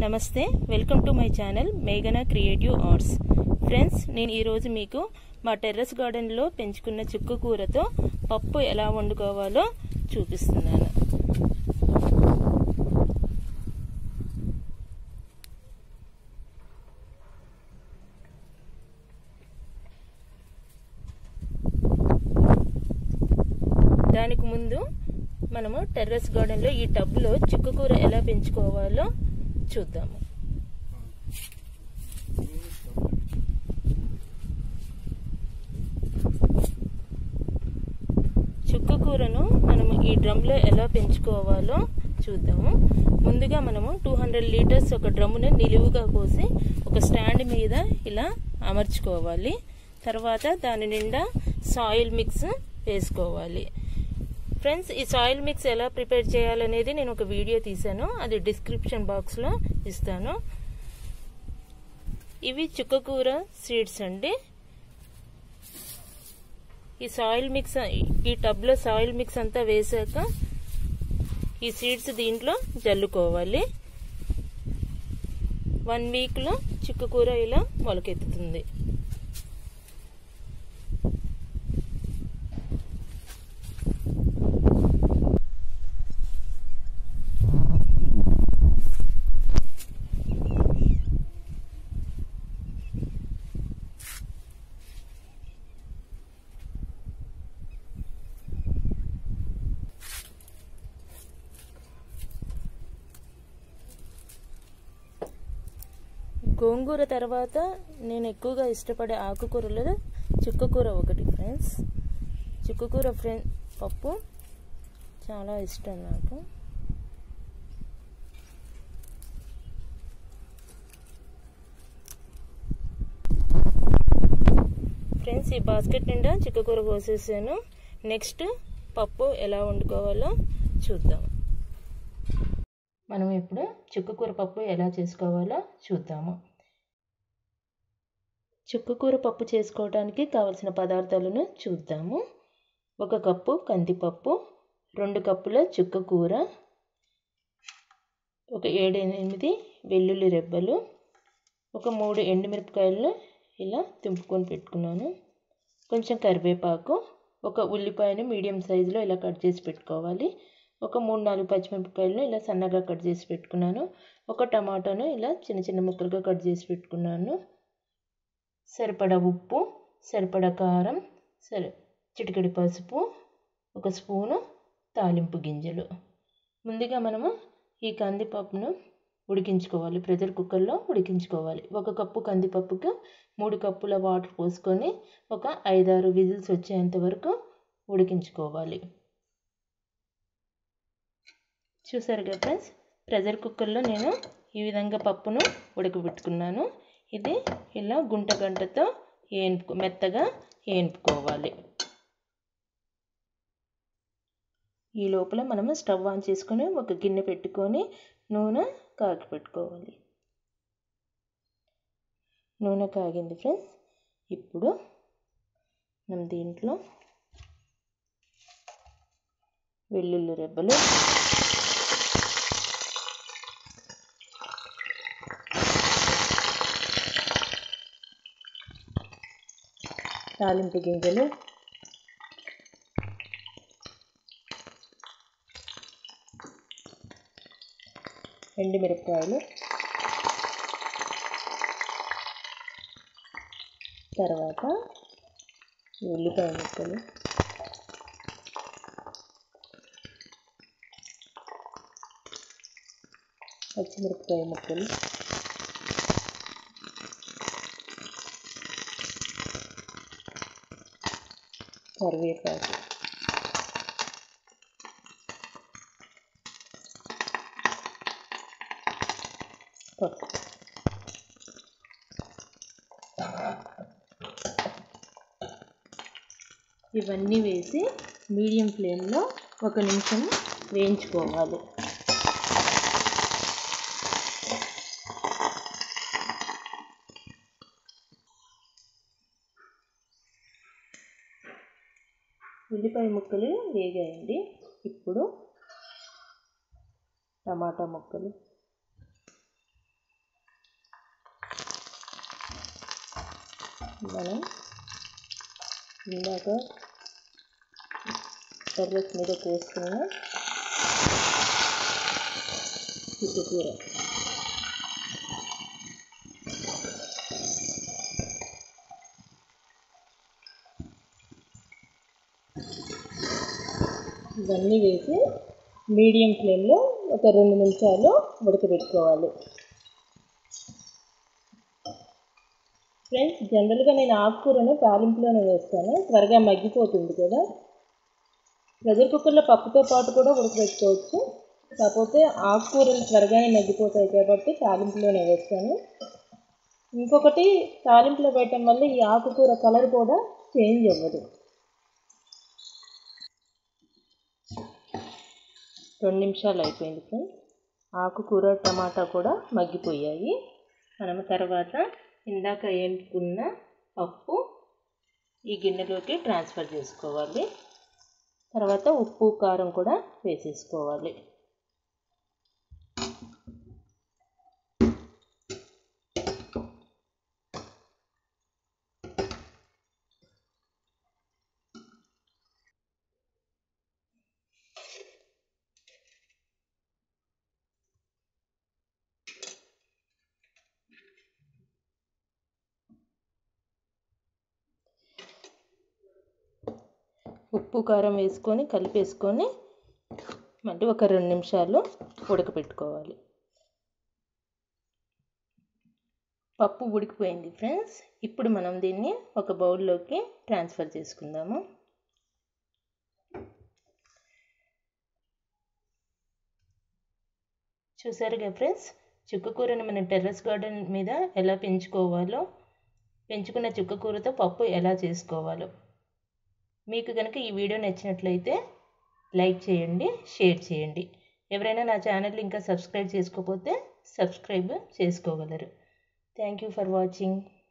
నమస్తే welcome to my channel మేఘనా creative arts friends నేను ఈరోజు మీకు మా టెర్రస్ గార్డెన్లో పెంచుకున్న చుక్కు కూరతో పప్పు ఎలా వండుకోవాలో చూపిస్తున్నాను దానికి ముందు మనము టెర్రస్ గార్డెన్లో ఈ టబ్లో చిక్కుకూర ఎలా పెంచుకోవాలో చూద్దాము చుక్కకూరను మనము ఈ డ్రమ్లో ఎలా పెంచుకోవాలో చూద్దాము ముందుగా మనము టూ హండ్రెడ్ లీటర్స్ ఒక డ్రమ్ముని నిలువుగా పోసి ఒక స్టాండ్ మీద ఇలా అమర్చుకోవాలి తర్వాత దాని నిండా సాయిల్ మిక్స్ వేసుకోవాలి ఫ్రెండ్స్ ఈ సాయిల్ మిక్స్ ఎలా ప్రిపేర్ చేయాలనేది నేను ఒక వీడియో తీసాను అది డిస్క్రిప్షన్ బాక్స్లో ఇస్తాను ఇవి చుక్కకూర సీడ్స్ అండి ఈ సాయిల్ మిక్స్ ఈ టబ్లో సాయిల్ మిక్స్ అంతా వేసాక ఈ సీడ్స్ దీంట్లో జల్లుకోవాలి వన్ వీక్లో చిక్కుకూర ఇలా మొలకెత్తుతుంది గోంగూర తర్వాత నేను ఎక్కువగా ఇష్టపడే ఆకుకూరలో చుక్కకూర ఒకటి ఫ్రెండ్స్ చుక్కకూర ఫ్రెండ్ పప్పు చాలా ఇష్టం నాకు ఫ్రెండ్స్ ఈ బాస్కెట్ నిండా చిక్కకూర కోసేసాను నెక్స్ట్ పప్పు ఎలా వండుకోవాలో చూద్దాం మనం ఇప్పుడు చుక్కకూర పప్పు ఎలా చేసుకోవాలో చూద్దాము చుక్కకూర పప్పు చేసుకోవడానికి కావలసిన పదార్థాలను చూద్దాము ఒక కప్పు కందిపప్పు రెండు కప్పుల చుక్కకూర ఒక ఏడు ఎనిమిది వెల్లుల్లి రెబ్బలు ఒక మూడు ఎండుమిరపకాయలను ఇలా తుంపుకొని పెట్టుకున్నాను కొంచెం కరివేపాకు ఒక ఉల్లిపాయను మీడియం సైజులో ఇలా కట్ చేసి పెట్టుకోవాలి ఒక మూడు నాలుగు పచ్చిమిరపకాయలను ఇలా సన్నగా కట్ చేసి పెట్టుకున్నాను ఒక టమాటాను ఇలా చిన్న చిన్న ముక్కలుగా కట్ చేసి పెట్టుకున్నాను సరిపడా ఉప్పు సరిపడా కారం సరి చిటికెడి పసుపు ఒక స్పూను తాలింపు గింజలు ముందుగా మనము ఈ కందిపప్పును ఉడికించుకోవాలి ప్రెషర్ కుక్కర్లో ఉడికించుకోవాలి ఒక కప్పు కందిపప్పుకు మూడు కప్పుల వాటర్ పోసుకొని ఒక ఐదారు విజిల్స్ వచ్చేంత వరకు ఉడికించుకోవాలి చూసారుగా ఫ్రెండ్స్ ప్రెషర్ కుక్కర్లో నేను ఈ విధంగా పప్పును ఉడకబెట్టుకున్నాను ఇది ఇలా గుంట గంటతో ఏనుపు మెత్తగా ఏనుపుకోవాలి ఈ లోపల మనము స్టవ్ ఆన్ చేసుకొని ఒక గిన్నె పెట్టుకొని నూనె కాగి పెట్టుకోవాలి నూనె కాగింది ఫ్రెండ్స్ ఇప్పుడు మనం దీంట్లో వెల్లుల్లి రెబ్బలు తాలింపు గింజలు ఎండుమిరపకాయలు తర్వాత ఉల్లిపాయ ముక్కలు పచ్చిమిరపకాయ ముక్కలు కరివేపాకు పప్పు ఇవన్నీ వేసి మీడియం ఫ్లేమ్లో ఒక నిమిషం వేయించుకోవాలి ఉల్లిపాయ ముక్కలు వేగాయండి ఇప్పుడు టమాటా ముక్కలు మనం ఇందాక టెర్రస్ మీద కోసుకున్న చుట్టుకూర ఇవన్నీ వేసి మీడియం ఫ్లేమ్లో ఒక రెండు నిమిషాలు ఉడకబెట్టుకోవాలి ఫ్రెండ్స్ జనరల్గా నేను ఆకుకూరను తాలింపులోనే వేస్తాను త్వరగా మగ్గిపోతుంది కదా ప్రెషర్ కుక్కర్లో పప్పుతో పాటు కూడా ఉడకబెట్టుకోవచ్చు కాకపోతే ఆకుకూరలు త్వరగానే మగ్గిపోతాయి కాబట్టి తాలింపులోనే వేస్తాను ఇంకొకటి తాలింపులో పెట్టడం వల్ల ఈ ఆకుకూర కలర్ కూడా చేంజ్ అవ్వదు రెండు నిమిషాలు అయిపోయింది ఫ్రెండ్స్ ఆకుకూర టమాటా కూడా మగ్గిపోయాయి మనం తర్వాత ఇందాక వేపుకున్న పప్పు ఈ గిన్నెలోకి ట్రాన్స్ఫర్ చేసుకోవాలి తర్వాత ఉప్పు కారం కూడా వేసేసుకోవాలి ఉప్పు కారం వేసుకొని కలిపేసుకొని మళ్ళీ ఒక రెండు నిమిషాలు ఉడకపెట్టుకోవాలి పప్పు ఉడికిపోయింది ఫ్రెండ్స్ ఇప్పుడు మనం దీన్ని ఒక బౌల్లోకి ట్రాన్స్ఫర్ చేసుకుందాము చూసారుగా ఫ్రెండ్స్ చుక్కకూరని మన టెర్రస్ గార్డెన్ మీద ఎలా పెంచుకోవాలో పెంచుకున్న చుక్కకూరతో పప్పు ఎలా చేసుకోవాలో మీకు కనుక ఈ వీడియో నచ్చినట్లయితే లైక్ చేయండి షేర్ చేయండి ఎవరైనా నా ఛానల్ ఇంకా సబ్స్క్రైబ్ చేసుకోకపోతే సబ్స్క్రైబ్ చేసుకోగలరు థ్యాంక్ యూ ఫర్ వాచింగ్